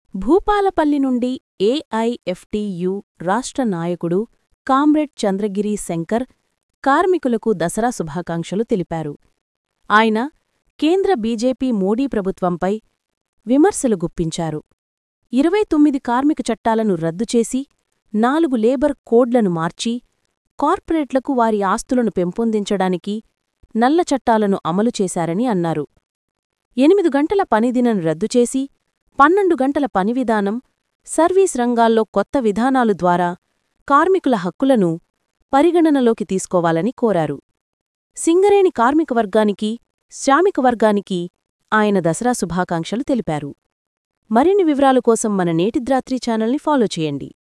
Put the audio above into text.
భూపాలపల్లి నుండి ఏఐఎఫ్టియు రాష్ట్ర నాయకుడు కామ్రేడ్ చంద్రగిరి శంకర్ కార్మికులకు దసరా శుభాకాంక్షలు తెలిపారు ఆయన కేంద్ర బీజేపీ మోడీ ప్రభుత్వంపై విమర్శలు గుప్పించారు ఇరవై తొమ్మిది కార్మిక చట్టాలను రద్దు చేసి నాలుగు లేబర్ కోడ్లను మార్చి కార్పొరేట్లకు వారి ఆస్తులను పెంపొందించడానికి నల్ల చట్టాలను అమలు చేశారని అన్నారు ఎనిమిది గంటల పనిదినం రద్దు చేసి పన్నెండు గంటల పని విధానం సర్వీస్ రంగాల్లో కొత్త విధానాలు ద్వారా కార్మికుల హక్కులను పరిగణనలోకి తీసుకోవాలని కోరారు సింగరేణి కార్మిక వర్గానికి శ్రామిక వర్గానికి ఆయన దసరా శుభాకాంక్షలు తెలిపారు మరిన్ని వివరాల కోసం మన నేటిద్రాత్రి ఛానల్ని ఫాలో చేయండి